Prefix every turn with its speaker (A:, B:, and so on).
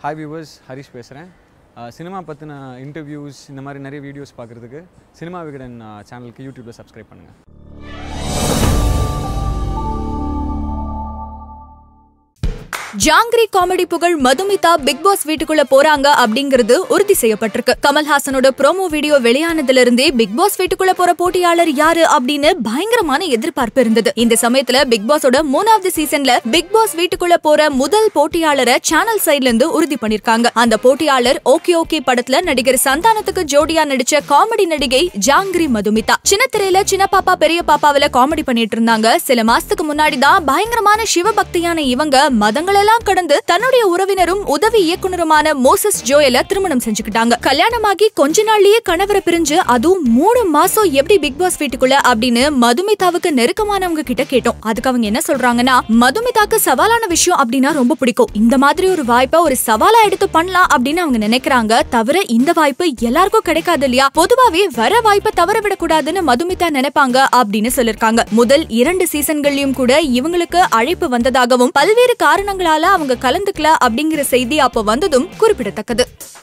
A: hi viewers Harish பேசுகிறேன் cinema பற்றின interviews இந்த மாதிரி நிறைய வீடியோஸ் பார்க்குறதுக்கு சினிமா விகடன் சேனலுக்கு யூடியூப்பில் சப்ஸ்கிரைப் பண்ணுங்கள்
B: ஜாங்கிரி காமெடி புகழ் மதுமிதா பிக் பாஸ் வீட்டுக்குள்ள போறாங்க அப்படிங்கிறது உறுதி செய்யப்பட்டிருக்கு கமல்ஹாசனோட ப்ரோமோ வீடியோ வெளியானதுல இருந்தே பிக் பாஸ் வீட்டுக்குள்ள போற போட்டியாளர் யாரு அப்படின்னு பயங்கரமான எதிர்பார்ப்பு இருந்தது இந்த சமயத்துல பிக் பாஸோட மூணாவது சீசன்ல பிக் பாஸ் வீட்டுக்குள்ள போற முதல் போட்டியாளரை சேனல் சைட்ல இருந்து உறுதி பண்ணிருக்காங்க அந்த போட்டியாளர் ஓகே ஓகே படத்துல நடிகர் சந்தானத்துக்கு ஜோடியா நடிச்ச காமெடி நடிகை ஜாங்கிரி மதுமிதா சின்ன திரையில சின்ன பாப்பா பெரிய பாப்பாவில காமெடி பண்ணிட்டு இருந்தாங்க சில மாசத்துக்கு முன்னாடி தான் பயங்கரமான சிவபக்தியான இவங்க மதங்களெல்லாம் கடந்து தன்னுடைய உறவினரும் உதவி இயக்குனருமான மோசஸ் ஜோயல திருமணம் செஞ்சுக்கிட்டாங்க கல்யாணமாகி கொஞ்ச நாள்லயே கணவரை பிரிஞ்சு அதுவும் மூணு மாசம் எப்படி பிக் பாஸ் வீட்டுக்குள்ள அப்படின்னு மதுமிதாவுக்கு நெருக்கமானவங்க கிட்ட கேட்டோம் அதுக்கு அவங்க என்ன சொல்றாங்கன்னா மதுமிதாக்கு சவாலான விஷயம் அப்படின்னா ரொம்ப பிடிக்கும் இந்த மாதிரி ஒரு வாய்ப்பை ஒரு சவாலா எடுத்து பண்ணலாம் அப்படின்னு அவங்க நினைக்கிறாங்க தவிர இந்த வாய்ப்பு எல்லாருக்கும் கிடைக்காது இல்லையா பொதுவாவே வர வாய்ப்பை தவற விடக்கூடாதுன்னு மதுமிதா நினைப்பாங்க அப்படின்னு சொல்லிருக்காங்க முதல் இரண்டு சீசன்கள்லயும் கூட இவங்களுக்கு அழைப்பு வந்ததாகவும் பல்வேறு காரணங்களால அவங்க கலந்துக்கல அப்படிங்கிற செய்தி அப்ப வந்ததும் குறிப்பிடத்தக்கது